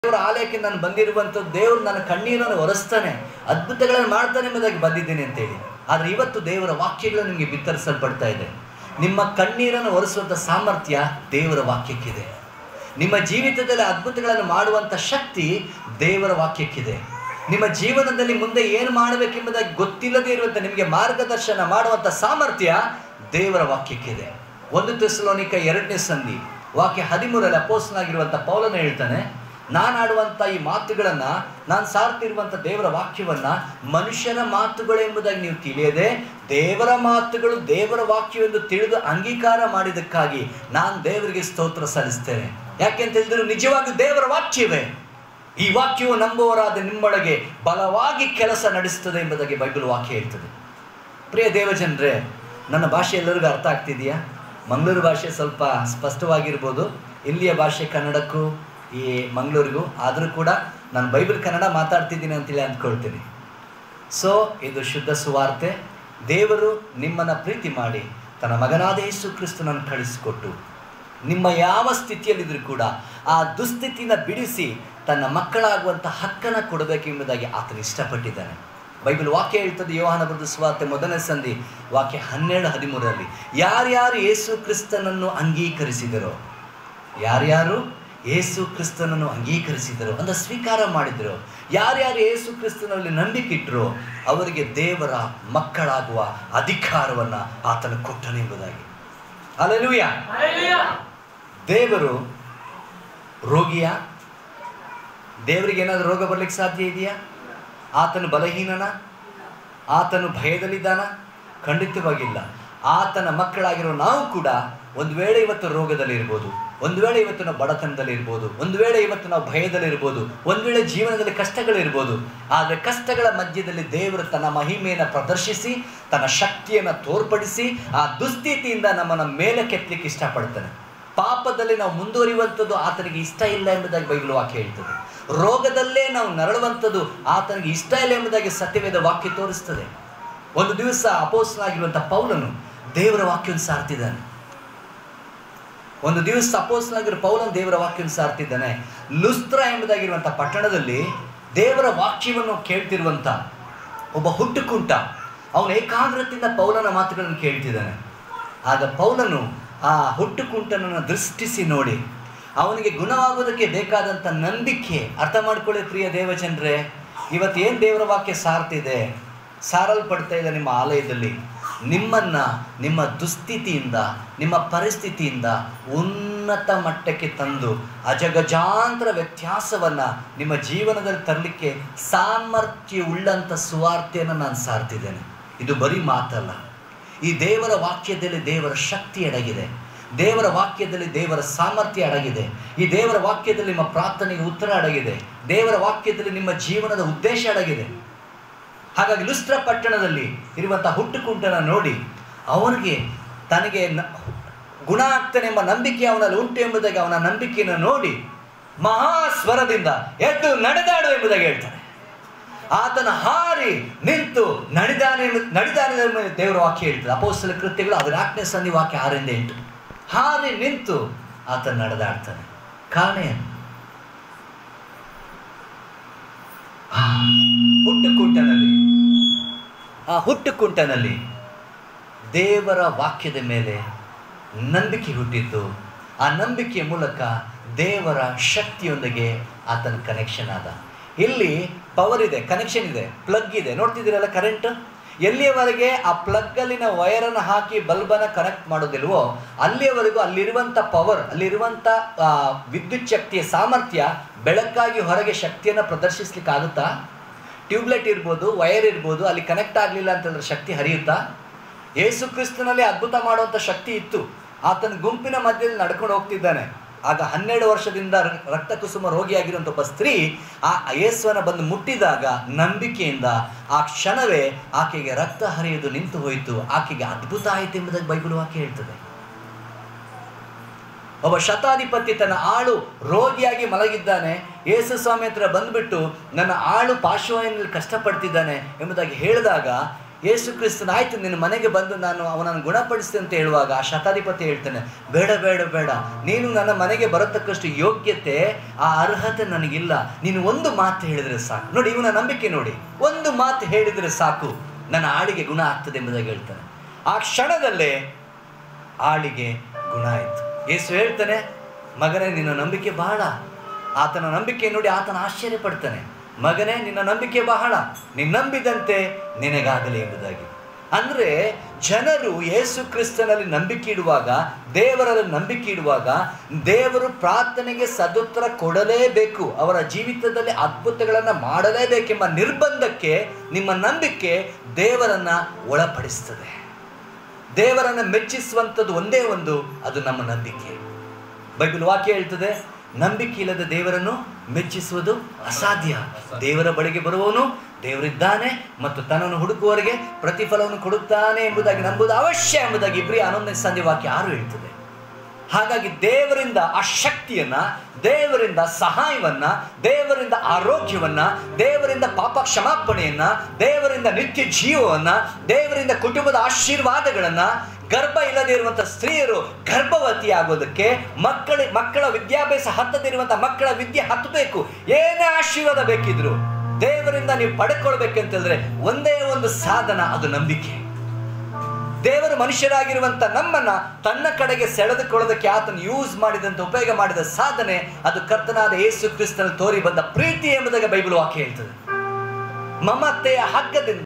ದೇವರ ಆಲಯಕ್ಕೆ ನಾನು ಬಂದಿರುವಂಥದ್ದು ದೇವರು ನನ್ನ ಕಣ್ಣೀರನ್ನು ಒರೆಸ್ತಾನೆ ಅದ್ಭುತಗಳನ್ನು ಮಾಡ್ತಾನೆ ಎಂಬುದಾಗಿ ಬಂದಿದ್ದೇನೆ ಅಂತೇಳಿ ಆದರೆ ಇವತ್ತು ದೇವರ ವಾಕ್ಯಗಳು ನಿಮಗೆ ಬಿತ್ತರಿಸಲ್ಪಡ್ತಾ ಇದೆ ನಿಮ್ಮ ಕಣ್ಣೀರನ್ನು ಒರೆಸುವಂಥ ಸಾಮರ್ಥ್ಯ ದೇವರ ವಾಕ್ಯಕ್ಕಿದೆ ನಿಮ್ಮ ಜೀವಿತದಲ್ಲಿ ಅದ್ಭುತಗಳನ್ನು ಮಾಡುವಂಥ ಶಕ್ತಿ ದೇವರ ವಾಕ್ಯಕ್ಕಿದೆ ನಿಮ್ಮ ಜೀವನದಲ್ಲಿ ಮುಂದೆ ಏನು ಮಾಡಬೇಕೆಂಬುದಾಗಿ ಗೊತ್ತಿಲ್ಲದೆ ಇರುವಂಥ ನಿಮಗೆ ಮಾರ್ಗದರ್ಶನ ಮಾಡುವಂಥ ಸಾಮರ್ಥ್ಯ ದೇವರ ವಾಕ್ಯಕ್ಕಿದೆ ಒಂದು ತೆಸಲೋನಿಕ ಎರಡನೇ ಸಂಧಿ ವಾಕ್ಯ ಹದಿಮೂರಲ್ಲಿ ಅಪೋಸ್ನಾಗಿರುವಂಥ ಪೌಲನ ಹೇಳ್ತಾನೆ ನಾನು ಆಡುವಂಥ ಈ ಮಾತುಗಳನ್ನು ನಾನು ಸಾರ್ತಿರುವಂಥ ದೇವರ ವಾಕ್ಯವನ್ನು ಮನುಷ್ಯರ ಮಾತುಗಳು ಎಂಬುದಾಗಿ ನೀವು ತಿಳಿಯದೆ ದೇವರ ಮಾತುಗಳು ದೇವರ ವಾಕ್ಯವೆಂದು ತಿಳಿದು ಅಂಗೀಕಾರ ಮಾಡಿದ್ದಕ್ಕಾಗಿ ನಾನು ದೇವರಿಗೆ ಸ್ತೋತ್ರ ಸಲ್ಲಿಸ್ತೇನೆ ಯಾಕೆಂತ ಹೇಳಿದ್ರು ನಿಜವಾಗಿ ದೇವರ ವಾಕ್ಯವೇ ಈ ವಾಕ್ಯವು ನಂಬುವರಾದ ನಿಮ್ಮೊಳಗೆ ಬಲವಾಗಿ ಕೆಲಸ ನಡೆಸ್ತದೆ ಎಂಬುದಾಗಿ ಬೈಬಲ್ ವಾಕ್ಯ ಹೇಳ್ತದೆ ಪ್ರಿಯ ದೇವಜನರೇ ನನ್ನ ಭಾಷೆ ಎಲ್ಲರಿಗೂ ಅರ್ಥ ಆಗ್ತಿದೆಯಾ ಮಂಗಳೂರು ಭಾಷೆ ಸ್ವಲ್ಪ ಸ್ಪಷ್ಟವಾಗಿರ್ಬೋದು ಇಲ್ಲಿಯ ಭಾಷೆ ಕನ್ನಡಕ್ಕೂ ಈ ಮಂಗಳೂರಿಗೂ ಆದರೂ ಕೂಡ ನಾನು ಬೈಬಲ್ ಕನ್ನಡ ಮಾತಾಡ್ತಿದ್ದೀನಿ ಅಂತೇಳಿ ಅಂದ್ಕೊಳ್ತೀನಿ ಸೊ ಇದು ಶುದ್ಧ ಸುವಾರ್ತೆ ದೇವರು ನಿಮ್ಮನ್ನು ಪ್ರೀತಿ ಮಾಡಿ ತನ್ನ ಮಗನಾದ ಯೇಸು ಕ್ರಿಸ್ತನನ್ನು ಕಳಿಸಿಕೊಟ್ಟು ನಿಮ್ಮ ಯಾವ ಸ್ಥಿತಿಯಲ್ಲಿದ್ದರೂ ಕೂಡ ಆ ದುಸ್ಥಿತಿನ ಬಿಡಿಸಿ ತನ್ನ ಮಕ್ಕಳಾಗುವಂಥ ಹಕ್ಕನ್ನು ಕೊಡಬೇಕೆಂಬುದಾಗಿ ಆತನು ಇಷ್ಟಪಟ್ಟಿದ್ದಾನೆ ಬೈಬಲ್ ವಾಕ್ಯ ಹೇಳ್ತದೆ ಯೋಹಾನ ಬರೆದ ಸುವಾರ್ತೆ ಮೊದಲನೇ ಸಂಧಿ ವಾಕ್ಯ ಹನ್ನೆರಡು ಹದಿಮೂರರಲ್ಲಿ ಯಾರ್ಯಾರು ಯೇಸು ಕ್ರಿಸ್ತನನ್ನು ಅಂಗೀಕರಿಸಿದರೋ ಯಾರ್ಯಾರು ಯೇಸು ಕ್ರಿಸ್ತನನ್ನು ಅಂಗೀಕರಿಸಿದರು ಅಂದರೆ ಸ್ವೀಕಾರ ಮಾಡಿದರು ಯಾರ್ಯಾರು ಯೇಸು ಕ್ರಿಸ್ತನಲ್ಲಿ ನಂಬಿಕೆ ಇಟ್ಟರು ಅವರಿಗೆ ದೇವರ ಮಕ್ಕಳಾಗುವ ಅಧಿಕಾರವನ್ನು ಆತನು ಕೊಟ್ಟನೆಂಬುದಾಗಿ ಅಲ್ಲೆಲೂಯ ದೇವರು ರೋಗಿಯ ದೇವರಿಗೆ ಏನಾದರೂ ರೋಗ ಬರಲಿಕ್ಕೆ ಸಾಧ್ಯ ಇದೆಯಾ ಆತನು ಬಲಹೀನನ ಆತನು ಭಯದಲ್ಲಿದ್ದಾನ ಖಂಡಿತವಾಗಿಲ್ಲ ಆತನ ಮಕ್ಕಳಾಗಿರೋ ನಾವು ಕೂಡ ಒಂದು ವೇಳೆ ಇವತ್ತು ರೋಗದಲ್ಲಿರ್ಬೋದು ಒಂದು ವೇಳೆ ಇವತ್ತು ನಾವು ಬಡತನದಲ್ಲಿರ್ಬೋದು ಒಂದು ವೇಳೆ ಇವತ್ತು ನಾವು ಭಯದಲ್ಲಿರ್ಬೋದು ಒಂದು ವೇಳೆ ಜೀವನದಲ್ಲಿ ಕಷ್ಟಗಳಿರ್ಬೋದು ಆದರೆ ಕಷ್ಟಗಳ ಮಧ್ಯದಲ್ಲಿ ದೇವರು ತನ್ನ ಮಹಿಮೆಯನ್ನು ಪ್ರದರ್ಶಿಸಿ ತನ್ನ ಶಕ್ತಿಯನ್ನು ತೋರ್ಪಡಿಸಿ ಆ ದುಸ್ಥಿತಿಯಿಂದ ನಮ್ಮನ್ನು ಮೇಲೆ ಕೆತ್ತಲಿಕ್ಕೆ ಇಷ್ಟಪಡ್ತಾನೆ ಪಾಪದಲ್ಲಿ ನಾವು ಮುಂದುವರಿಯುವಂಥದ್ದು ಆತನಿಗೆ ಇಷ್ಟ ಇಲ್ಲ ಎಂಬುದಾಗಿ ಬೈಬಲ್ ವಾಕ್ಯ ಹೇಳ್ತದೆ ರೋಗದಲ್ಲೇ ನಾವು ನರಳುವಂಥದ್ದು ಆತನಿಗೆ ಇಷ್ಟ ಇಲ್ಲ ಎಂಬುದಾಗಿ ಸತ್ಯವೇದ ವಾಕ್ಯ ತೋರಿಸ್ತದೆ ಒಂದು ದಿವಸ ಅಪೋಸ್ನಾಗಿರುವಂಥ ಪೌಲನು ದೇವರ ವಾಕ್ಯವನ್ನು ಸಾರ್ತಿದ್ದಾನೆ ಒಂದು ದಿವಸ ಅಪೋಸ್ನಾಗಿರೋ ಪೌಲನ್ ದೇವರ ವಾಕ್ಯವನ್ನು ಸಾರ್ತಿದ್ದಾನೆ ಲುಸ್ತ್ರ ಎಂಬುದಾಗಿರುವಂಥ ಪಟ್ಟಣದಲ್ಲಿ ದೇವರ ವಾಕ್ಯವನ್ನು ಕೇಳ್ತಿರುವಂಥ ಒಬ್ಬ ಹುಟ್ಟುಕುಂಟ ಅವನು ಏಕಾಗ್ರತೆಯಿಂದ ಪೌಲನ ಮಾತುಗಳನ್ನು ಕೇಳ್ತಿದ್ದಾನೆ ಆಗ ಪೌಲನು ಆ ಹುಟ್ಟುಕುಂಟನನ್ನು ದೃಷ್ಟಿಸಿ ನೋಡಿ ಅವನಿಗೆ ಗುಣವಾಗೋದಕ್ಕೆ ಬೇಕಾದಂಥ ನಂಬಿಕೆ ಅರ್ಥ ಮಾಡ್ಕೊಳ್ಳಿ ಪ್ರಿಯ ದೇವಜನರೇ ಇವತ್ತು ಏನು ದೇವರ ವಾಕ್ಯ ಸಾರ್ತಿದೆ ಸಾರಲ್ಪಡ್ತಾ ಇದೆ ನಿಮ್ಮ ಆಲಯದಲ್ಲಿ ನಿಮ್ಮನ್ನು ನಿಮ್ಮ ದುಸ್ಥಿತಿಯಿಂದ ನಿಮ್ಮ ಪರಿಸ್ಥಿತಿಯಿಂದ ಉನ್ನತ ಮಟ್ಟಕ್ಕೆ ತಂದು ಅಜಗಜಾಂತರ ವ್ಯತ್ಯಾಸವನ್ನು ನಿಮ್ಮ ಜೀವನದಲ್ಲಿ ತರಲಿಕ್ಕೆ ಸಾಮರ್ಥ್ಯ ಉಳ್ಳಂಥ ಸುವಾರ್ತೆಯನ್ನು ನಾನು ಸಾರ್ತಿದ್ದೇನೆ ಇದು ಬರೀ ಮಾತಲ್ಲ ಈ ದೇವರ ವಾಕ್ಯದಲ್ಲಿ ದೇವರ ಶಕ್ತಿ ಅಡಗಿದೆ ದೇವರ ವಾಕ್ಯದಲ್ಲಿ ದೇವರ ಸಾಮರ್ಥ್ಯ ಅಡಗಿದೆ ಈ ದೇವರ ವಾಕ್ಯದಲ್ಲಿ ನಿಮ್ಮ ಪ್ರಾರ್ಥನೆಗೆ ಉತ್ತರ ಅಡಗಿದೆ ದೇವರ ವಾಕ್ಯದಲ್ಲಿ ನಿಮ್ಮ ಜೀವನದ ಉದ್ದೇಶ ಅಡಗಿದೆ ಹಾಗಾಗಿ ಲುಸ್ತ್ರ ಪಟ್ಟಣದಲ್ಲಿ ಇರುವಂಥ ಹುಟ್ಟುಕುಂಟನ ನೋಡಿ ಅವನಿಗೆ ತನಗೆ ನ- ಗುಣ ಆಗ್ತಾನೆ ಎಂಬ ನಂಬಿಕೆ ಅವನಲ್ಲಿ ಉಂಟು ಎಂಬುದಾಗಿ ಅವನ ನಂಬಿಕೆಯನ್ನು ನೋಡಿ ಮಹಾಸ್ವರದಿಂದ ಎದ್ದು ನಡೆದಾಡು ಎಂಬುದಾಗಿ ಹೇಳ್ತಾನೆ ಆತನ ಹಾರಿ ನಿಂತು ನಡೆದಾನೆ ಎಂಬ- ನಡೆದಾನೆ ಎಂಬ ದೇವರ ವಾಕ್ಯ ಹೇಳ್ತದೆ ಅಪೋಸ್ತಲ ಕೃತ್ಯಗಳು ಹದಿನಾಲ್ಕನೇ ಸಂಧಿ ವಾಕ್ಯ ಆರಿಂದ ಎಂಟು ಹಾರಿ ನಿಂತು ಆತ ನಡೆದಾಡ್ತಾನೆ ಕಾರಣ ಏನು ಆ ಹುಟ್ಟುಕುಂಟನಲ್ಲಿ ಆ ಹುಟ್ಟುಕುಂಟನಲ್ಲಿ ದೇವರ ವಾಕ್ಯದ ಮೇಲೆ ನಂಬಿಕೆ ಹುಟ್ಟಿದ್ದು ಆ ನಂಬಿಕೆಯ ಮೂಲಕ ದೇವರ ಶಕ್ತಿಯೊಂದಿಗೆ ಆತನ ಕನೆಕ್ಷನ್ ಆದ ಇಲ್ಲಿ ಪವರ್ ಇದೆ ಕನೆಕ್ಷನ್ ಇದೆ ಪ್ಲಗ್ ಇದೆ ನೋಡ್ತಿದ್ದೀರಲ್ಲ ಕರೆಂಟ್ ಎಲ್ಲಿಯವರೆಗೆ ಆ ಪ್ಲಗ್ಗಲ್ಲಿನ ವೈರನ್ನು ಹಾಕಿ ಬಲ್ಬನ್ನು ಕನೆಕ್ಟ್ ಮಾಡೋದಿಲ್ವೋ ಅಲ್ಲಿಯವರೆಗೂ ಅಲ್ಲಿರುವಂಥ ಪವರ್ ಅಲ್ಲಿರುವಂಥ ಆ, ವಿದ್ಯುತ್ ಶಕ್ತಿಯ ಸಾಮರ್ಥ್ಯ ಬೆಳಕಾಗಿ ಹೊರಗೆ ಶಕ್ತಿಯನ್ನು ಪ್ರದರ್ಶಿಸ್ಲಿಕ್ಕೆ ಆಗುತ್ತಾ ಟ್ಯೂಬ್ಲೈಟ್ ಇರ್ಬೋದು ವೈರ್ ಇರ್ಬೋದು ಅಲ್ಲಿ ಕನೆಕ್ಟ್ ಆಗಲಿಲ್ಲ ಅಂತಂದ್ರೆ ಶಕ್ತಿ ಹರಿಯುತ್ತಾ ಯೇಸು ಕ್ರಿಸ್ತನಲ್ಲಿ ಅದ್ಭುತ ಮಾಡುವಂಥ ಶಕ್ತಿ ಇತ್ತು ಆತನ ಗುಂಪಿನ ಮಧ್ಯದಲ್ಲಿ ನಡ್ಕೊಂಡು ಹೋಗ್ತಿದ್ದಾನೆ ಆಗ ಹನ್ನೆರಡು ವರ್ಷದಿಂದ ರ- ರಕ್ತ ಕುಸುಮ ರೋಗಿಯಾಗಿರುವಂಥ ಒಬ್ಬ ಸ್ತ್ರೀ ಆ ಯೇಸುವನ ಬಂದು ಮುಟ್ಟಿದಾಗ ನಂಬಿಕೆಯಿಂದ ಆ ಕ್ಷಣವೇ ಆಕೆಗೆ ರಕ್ತ ಹರಿಯುವುದು ನಿಂತು ಹೋಯಿತು ಆಕೆಗೆ ಅದ್ಭುತ ಆಯಿತು ಎಂಬುದಾಗಿ ಬೈಬಲ್ ವಾಕ್ಯ ಹೇಳ್ತದೆ ಒಬ್ಬ ಶತಾಧಿಪತಿ ತನ್ನ ಆಳು ರೋಗಿಯಾಗಿ ಮಲಗಿದ್ದಾನೆ ಯೇಸು ಸ್ವಾಮಿ ಹತ್ರ ಬಂದ್ಬಿಟ್ಟು ನನ್ನ ಆಳು ಪಾರ್ಶ್ವವಾಯುವಿನಲ್ಲಿ ಕಷ್ಟಪಡ್ತಿದ್ದಾನೆ ಎಂಬುದಾಗಿ ಹೇಳಿದಾಗ ಯೇಸು ಕ್ರಿಸ್ತನ ಆಯ್ತು ನಿನ್ನ ಮನೆಗೆ ಬಂದು ನಾನು ಅವನನ್ನು ಗುಣಪಡಿಸ್ತೆ ಅಂತ ಹೇಳುವಾಗ ಆ ಶತಾಧಿಪತಿ ಹೇಳ್ತಾನೆ ಬೇಡ ಬೇಡ ಬೇಡ ನೀನು ನನ್ನ ಮನೆಗೆ ಬರತಕ್ಕಷ್ಟು ಯೋಗ್ಯತೆ ಆ ಅರ್ಹತೆ ನನಗಿಲ್ಲ ನೀನು ಒಂದು ಮಾತು ಹೇಳಿದರೆ ಸಾಕು ನೋಡಿ ಇವನ ನಂಬಿಕೆ ನೋಡಿ ಒಂದು ಮಾತು ಹೇಳಿದರೆ ಸಾಕು ನನ್ನ ಆಳಿಗೆ ಗುಣ ಆಗ್ತದೆ ಎಂಬುದಾಗಿ ಹೇಳ್ತಾನೆ ಆ ಕ್ಷಣದಲ್ಲೇ ಆಳಿಗೆ ಗುಣ ಆಯಿತು ಯೇಸು ಹೇಳ್ತಾನೆ ಮಗನೇ ನಿನ್ನ ನಂಬಿಕೆ ಬಹಳ ಆತನ ನಂಬಿಕೆ ನೋಡಿ ಆತನ ಆಶ್ಚರ್ಯ ಪಡ್ತಾನೆ ಮಗನೇ ನಿನ್ನ ನಂಬಿಕೆ ಬಹಳ ನೀನು ನಂಬಿದಂತೆ ನಿನಗಾಗಲಿ ಎಂಬುದಾಗಿ ಅಂದರೆ ಜನರು ಯೇಸು ಕ್ರಿಸ್ತನಲ್ಲಿ ನಂಬಿಕೆ ಇಡುವಾಗ ದೇವರಲ್ಲಿ ನಂಬಿಕೆ ಇಡುವಾಗ ದೇವರು ಪ್ರಾರ್ಥನೆಗೆ ಸದುತ್ತರ ಕೊಡಲೇಬೇಕು ಅವರ ಜೀವಿತದಲ್ಲಿ ಅದ್ಭುತಗಳನ್ನು ಮಾಡಲೇಬೇಕೆಂಬ ನಿರ್ಬಂಧಕ್ಕೆ ನಿಮ್ಮ ನಂಬಿಕೆ ದೇವರನ್ನು ಒಳಪಡಿಸ್ತದೆ ದೇವರನ್ನು ಮೆಚ್ಚಿಸುವಂಥದ್ದು ಒಂದೇ ಒಂದು ಅದು ನಮ್ಮ ನಂಬಿಕೆ ಬೈಬಲ್ ವಾಕ್ಯ ಹೇಳ್ತದೆ ನಂಬಿಕೆ ಇಲ್ಲದ ದೇವರನ್ನು ಮೆಚ್ಚಿಸುವುದು ಅಸಾಧ್ಯ ದೇವರ ಬಳಿಗೆ ಬರುವವನು ದೇವರಿದ್ದಾನೆ ಮತ್ತು ತನ್ನನ್ನು ಹುಡುಕುವವರಿಗೆ ಪ್ರತಿಫಲವನ್ನು ಕೊಡುತ್ತಾನೆ ಎಂಬುದಾಗಿ ನಂಬುದು ಅವಶ್ಯ ಎಂಬುದಾಗಿ ಇಬ್ಬರಿ ಹನ್ನೊಂದನೇ ಸಂಧಿ ವಾಕ್ಯ ಯಾರು ಹೇಳ್ತದೆ ಹಾಗಾಗಿ ದೇವರಿಂದ ಆ ಶಕ್ತಿಯನ್ನ ದೇವರಿಂದ ಸಹಾಯವನ್ನ ದೇವರಿಂದ ಆರೋಗ್ಯವನ್ನ ದೇವರಿಂದ ಪಾಪ ಕ್ಷಮಾಪಣೆಯನ್ನ ದೇವರಿಂದ ನಿತ್ಯ ಜೀವವನ್ನ ದೇವರಿಂದ ಕುಟುಂಬದ ಆಶೀರ್ವಾದಗಳನ್ನ ಗರ್ಭ ಇಲ್ಲದೆ ಇರುವಂಥ ಸ್ತ್ರೀಯರು ಗರ್ಭವತಿ ಆಗೋದಕ್ಕೆ ಮಕ್ಕಳ ಮಕ್ಕಳ ವಿದ್ಯಾಭ್ಯಾಸ ಹತ್ತದಿರುವಂಥ ಮಕ್ಕಳ ವಿದ್ಯೆ ಹತ್ತಬೇಕು ಏನೇ ಆಶೀರ್ವಾದ ಬೇಕಿದ್ರು ದೇವರಿಂದ ನೀವು ಪಡ್ಕೊಳ್ಬೇಕಂತಂದ್ರೆ ಒಂದೇ ಒಂದು ಸಾಧನ ಅದು ನಂಬಿಕೆ ದೇವರು ಮನುಷ್ಯರಾಗಿರುವಂತ ನಮ್ಮನ್ನ ತನ್ನ ಕಡೆಗೆ ಸೆಳೆದುಕೊಳ್ಳೋದಕ್ಕೆ ಆತನು ಯೂಸ್ ಮಾಡಿದಂತ ಉಪಯೋಗ ಮಾಡಿದ ಸಾಧನೆ ಅದು ಕರ್ತನಾದ ಯೇಸು ಕ್ರಿಸ್ತನ ತೋರಿ ಬಂದ ಪ್ರೀತಿ ಎಂಬುದಾಗಿ ಬೈಬಲ್ ವಾಕ್ಯ ಹೇಳ್ತದೆ ಮಮತೆಯ ಹಗ್ಗದಿಂದ